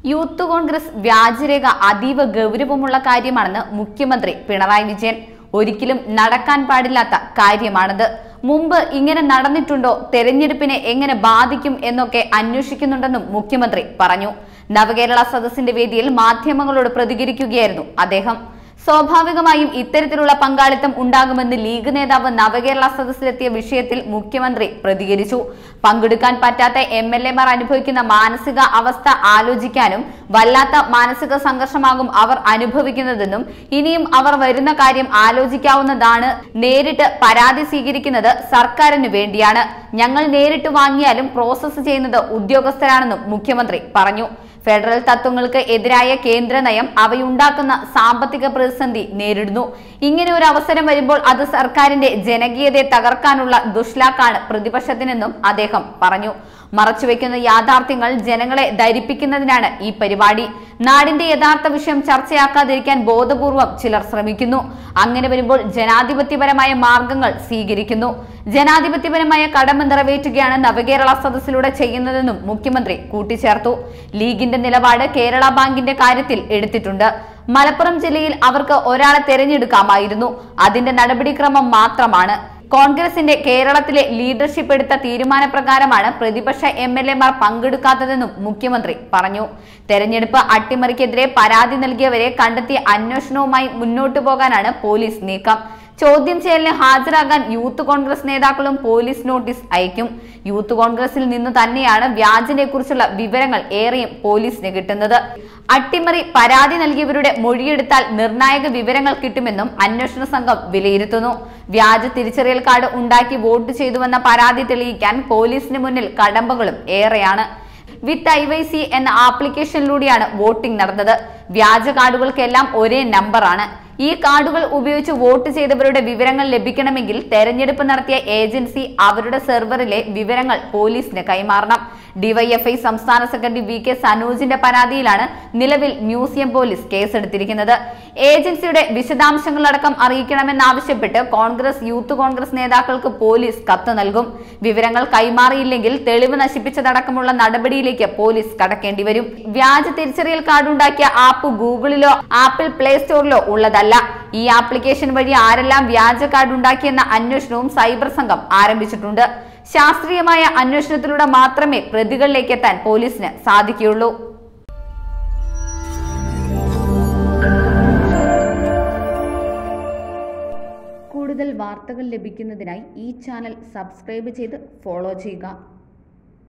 youth Congress വ്യാജരേഖ അതീവ ഗൗരവമുള്ള കാര്യമാണെന്ന് മുഖ്യമന്ത്രി പിണറായി വിജയൻ ഒരിക്കലും നടക്കാൻ പാടില്ലാത്ത കാര്യമാണത് മുമ്പ് ഇങ്ങനെ നടന്നിട്ടുണ്ടോ തെരഞ്ഞെടുപ്പിനെ എങ്ങനെ ബാധിക്കും എന്നൊക്കെ അന്വേഷിക്കുന്നുണ്ടെന്നും മുഖ്യമന്ത്രി പറഞ്ഞു നവകേരള സദസ്സിന്റെ വേദിയിൽ മാധ്യമങ്ങളോട് പ്രതികരിക്കുകയായിരുന്നു അദ്ദേഹം സ്വാഭാവികമായും ഇത്തരത്തിലുള്ള പങ്കാളിത്തം ഉണ്ടാകുമെന്ന് ലീഗ് നേതാവ് നവകേരള സദസ്സിലെത്തിയ വിഷയത്തിൽ മുഖ്യമന്ത്രി പ്രതികരിച്ചു പങ്കെടുക്കാൻ പറ്റാത്ത എം എൽ എമാർ അനുഭവിക്കുന്ന മാനസിക അവസ്ഥ ആലോചിക്കാനും വല്ലാത്ത മാനസിക സംഘർഷമാകും അവർ അനുഭവിക്കുന്നതെന്നും ഇനിയും അവർ വരുന്ന കാര്യം ആലോചിക്കാവുന്നതാണ് നേരിട്ട് പരാതി സ്വീകരിക്കുന്നത് സർക്കാരിന് വേണ്ടിയാണ് ഞങ്ങൾ നേരിട്ട് വാങ്ങിയാലും പ്രോസസ്സ് ചെയ്യുന്നത് ഉദ്യോഗസ്ഥരാണെന്നും മുഖ്യമന്ത്രി പറഞ്ഞു ഫെഡറൽ തത്വങ്ങൾക്ക് എതിരായ കേന്ദ്ര നയം അവയുണ്ടാക്കുന്ന സാമ്പത്തിക പ്രതിസന്ധി നേരിടുന്നു ഇങ്ങനെ ഒരു അവസരം വരുമ്പോൾ അത് സർക്കാരിന്റെ ജനകീയതയെ തകർക്കാനുള്ള ദുഷ്ലാക്കാണ് പ്രതിപക്ഷത്തിനെന്നും അദ്ദേഹം പറഞ്ഞു മറച്ചുവെക്കുന്ന യാഥാർത്ഥ്യങ്ങൾ ജനങ്ങളെ ധരിപ്പിക്കുന്നതിനാണ് ഈ പരിപാടി നാടിന്റെ യഥാർത്ഥ വിഷയം ചർച്ചയാക്കാതിരിക്കാൻ ബോധപൂർവം ചിലർ ശ്രമിക്കുന്നു അങ്ങനെ വരുമ്പോൾ ജനാധിപത്യപരമായ മാർഗങ്ങൾ സ്വീകരിക്കുന്നു ജനാധിപത്യപരമായ കടമ നിറവേറ്റുകയാണ് നവകേരള സദസ്സിലൂടെ ചെയ്യുന്നതെന്നും മുഖ്യമന്ത്രി കൂട്ടിച്ചേർത്തു ലീഗിന്റെ നിലപാട് കേരള ബാങ്കിന്റെ കാര്യത്തിൽ എടുത്തിട്ടുണ്ട് മലപ്പുറം ജില്ലയിൽ അവർക്ക് ഒരാളെ തെരഞ്ഞെടുക്കാമായിരുന്നു അതിന്റെ നടപടിക്രമം മാത്രമാണ് കോൺഗ്രസിന്റെ കേരളത്തിലെ ലീഡർഷിപ്പ് എടുത്ത തീരുമാനപ്രകാരമാണ് പ്രതിപക്ഷ എം എൽ എമാർ പങ്കെടുക്കാത്തതെന്നും മുഖ്യമന്ത്രി പറഞ്ഞു തെരഞ്ഞെടുപ്പ് അട്ടിമറിക്കെതിരെ പരാതി നൽകിയവരെ കണ്ടെത്തി അന്വേഷണവുമായി മുന്നോട്ടു പോകാനാണ് പോലീസ് നീക്കം ചോദ്യം ചെയ്യലിന് ഹാജരാകാൻ യൂത്ത് കോൺഗ്രസ് നേതാക്കളും പോലീസ് നോട്ടീസ് അയക്കും യൂത്ത് കോൺഗ്രസിൽ നിന്ന് തന്നെയാണ് വ്യാജനെ കുറിച്ചുള്ള വിവരങ്ങൾ ഏറെയും പോലീസിന് കിട്ടുന്നത് അട്ടിമറി പരാതി നൽകിയവരുടെ മൊഴിയെടുത്താൽ നിർണായക വിവരങ്ങൾ കിട്ടുമെന്നും അന്വേഷണ സംഘം വിലയിരുത്തുന്നു വ്യാജ തിരിച്ചറിയൽ കാർഡ് ഉണ്ടാക്കി വോട്ട് ചെയ്തുവെന്ന പരാതി തെളിയിക്കാൻ പോലീസിന് മുന്നിൽ കടമ്പകളും ഏറെയാണ് വിത്ത് ഐ വൈ സി എന്ന ആപ്ലിക്കേഷനിലൂടെയാണ് വോട്ടിംഗ് നടന്നത് വ്യാജ കാർഡുകൾക്കെല്ലാം ഒരേ നമ്പറാണ് ഈ കാർഡുകൾ ഉപയോഗിച്ച് വോട്ട് ചെയ്തവരുടെ വിവരങ്ങൾ ലഭിക്കണമെങ്കിൽ തെരഞ്ഞെടുപ്പ് നടത്തിയ ഏജൻസി അവരുടെ സെർവറിലെ വിവരങ്ങൾ പോലീസിന് കൈമാറണം ഡിവൈഎഫ്ഐ സംസ്ഥാന സെക്രട്ടറി വി കെ സനോജിന്റെ പരാതിയിലാണ് നിലവിൽ മ്യൂസിയം പോലീസ് കേസെടുത്തിരിക്കുന്നത് ഏജൻസിയുടെ വിശദാംശങ്ങളടക്കം അറിയിക്കണമെന്നാവശ്യപ്പെട്ട് കോൺഗ്രസ് യൂത്ത് കോൺഗ്രസ് നേതാക്കൾക്ക് പോലീസ് കത്ത് നൽകും വിവരങ്ങൾ കൈമാറിയില്ലെങ്കിൽ തെളിവ് നശിപ്പിച്ചതടക്കമുള്ള നടപടിയിലേക്ക് പോലീസ് കടക്കേണ്ടി വരും വ്യാജ തിരിച്ചറിയൽ കാർഡ് ഉണ്ടാക്കിയ ആപ്പ് ഗൂഗിളിലോ ആപ്പിൾ പ്ലേ സ്റ്റോറിലോ ഉള്ളതല്ല ഈ ആപ്ലിക്കേഷൻ വഴി ആരെല്ലാം വ്യാജ കാർഡ് ഉണ്ടാക്കിയെന്ന അന്വേഷണവും സൈബർ സംഘം ആരംഭിച്ചിട്ടുണ്ട് ശാസ്ത്രീയമായ അന്വേഷണത്തിലൂടെ മാത്രമേ പ്രതികളിലേക്ക് എത്താൻ പോലീസിന് സാധിക്കുകയുള്ളൂ കൂടുതൽ വാർത്തകൾ ലഭിക്കുന്നതിനായി ഈ ചാനൽ സബ്സ്ക്രൈബ് ചെയ്ത് ഫോളോ ചെയ്യുക